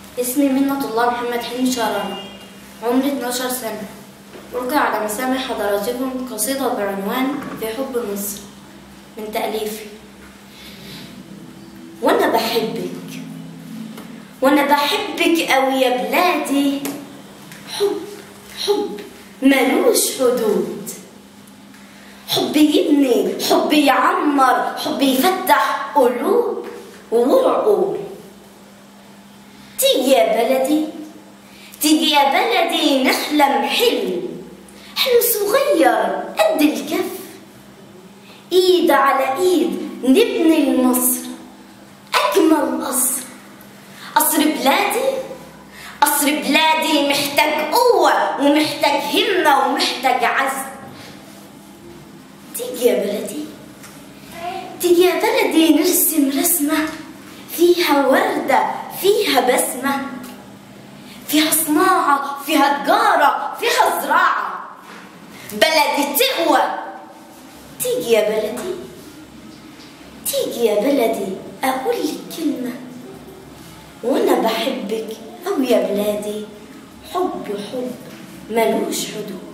اسمي منة الله محمد حلمي شعرانة عمري 12 سنة ألقي على مسامع حضراتكم قصيدة بعنوان في حب مصر من تأليفي وأنا بحبك وأنا بحبك أوي يا بلادي حب حب ملوش حدود حب يبني حب يعمر حب يفتح قلوب وعقول تيجي يا بلدي تيجي يا بلدي نحلم حلم حلم صغير قد الكف ايد على ايد نبني لمصر اجمل قصر قصر بلادي قصر بلادي محتاج قوة ومحتاج همة ومحتاج عزم تيجي يا بلدي تيجي يا بلدي نرسم رسمة فيها وردة فيها بسمة فيها صناعة فيها تجارة فيها زراعة بلدي تقوى تيجي يا بلدي تيجي يا بلدي أقول لك كلمة وأنا بحبك أو يا بلادي حب حب ملوش حدود